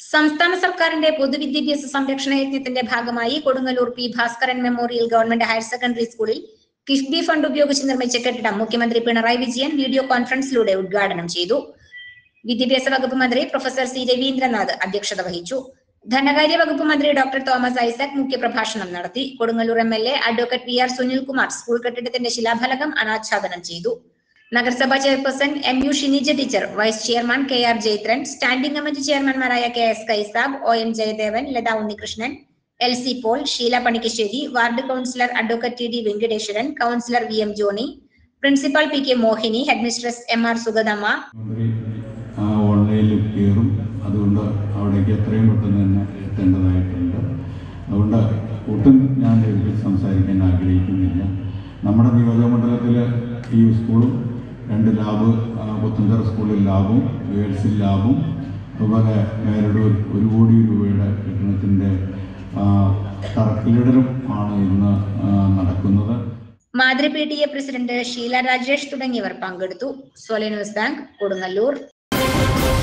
സംസ്ഥാന സർക്കാരിന്റെ പൊതുവിദ്യാഭ്യാസ സംരക്ഷണ യജ്ഞത്തിന്റെ ഭാഗമായി Kodungallur P Bhaskaran memorial government higher secondary സ്കൂളിൽ കിഫ്ബി ഫണ്ട് ഉപയോഗിച്ച് നിർമ്മിച്ച കെട്ടിടം മുഖ്യമന്ത്രി പിണറായി വിജയൻ വീഡിയോ കോൺഫറൻസിലൂടെ ഉദ്ഘാടനം ചെയ്തു വിദ്യാഭ്യാസ വകുപ്പ് മന്ത്രി പ്രൊഫസർ സി രവീന്ദ്രനാഥ് അധ്യക്ഷത വഹിച്ചു ധനകാര്യ വകുപ്പ് മന്ത്രി ഡോക്ടർ തോമസ് ഐസക് മുഖ്യപ്രഭാഷണം നടത്തി Kodungallur M L A advocate V R Sunilkumar school കെട്ടിടത്തിന്റെ ശിലാഫലകം അനാച്ഛാദനം ചെയ്തു നഗരസഭാ chairperson M U Shinija teacher vice chairman K R Jayathran standing committee ചെയർമാൻമാരായ K S Kaisab O N Jayadevan Latha Unnikrishnan L C Paul Sheela Panikkassery ward councillor advocate T D Venkateswaran councillor V M Johny principal P K Mohini headmistress M R Sugathamma മന്ത്രി ആ ഓൺലൈനിൽ കയറും അതുകൊണ്ട് അവിടേക്ക് എത്രയും പെട്ടെന്ന് തന്നെ എത്തേണ്ടതായിട്ടുണ്ട് അതുകൊണ്ട് ഒട്ടും ഞാൻ ഇതിൽ സംസാരിക്കാൻ ആഗ്രഹിക്കുന്നില്ല നമ്മുടെ നിയോജകമണ്ഡലത്തിൽ ഈ സ്കൂളും രണ്ട് ലാബ് ആ, പുത്തഞ്ചിറ സ്കൂളിൽ ലാബും ഗേൾസിൽ ലാബും അതുപോലെ മേരടൂർ ഒരു കോടി രൂപയുടെ കെട്ടിടത്തിൻ്റെ തറക്കല്ലിടലും ആണ് ഇന്ന് ആ, നടക്കുന്നത് മാതൃ P T A president Sheela Rajesh തുടങ്ങിയവർ പങ്കെടുത്തു സോലെ ന്യൂസ് ബാങ്ക് കൊടുങ്ങല്ലൂർ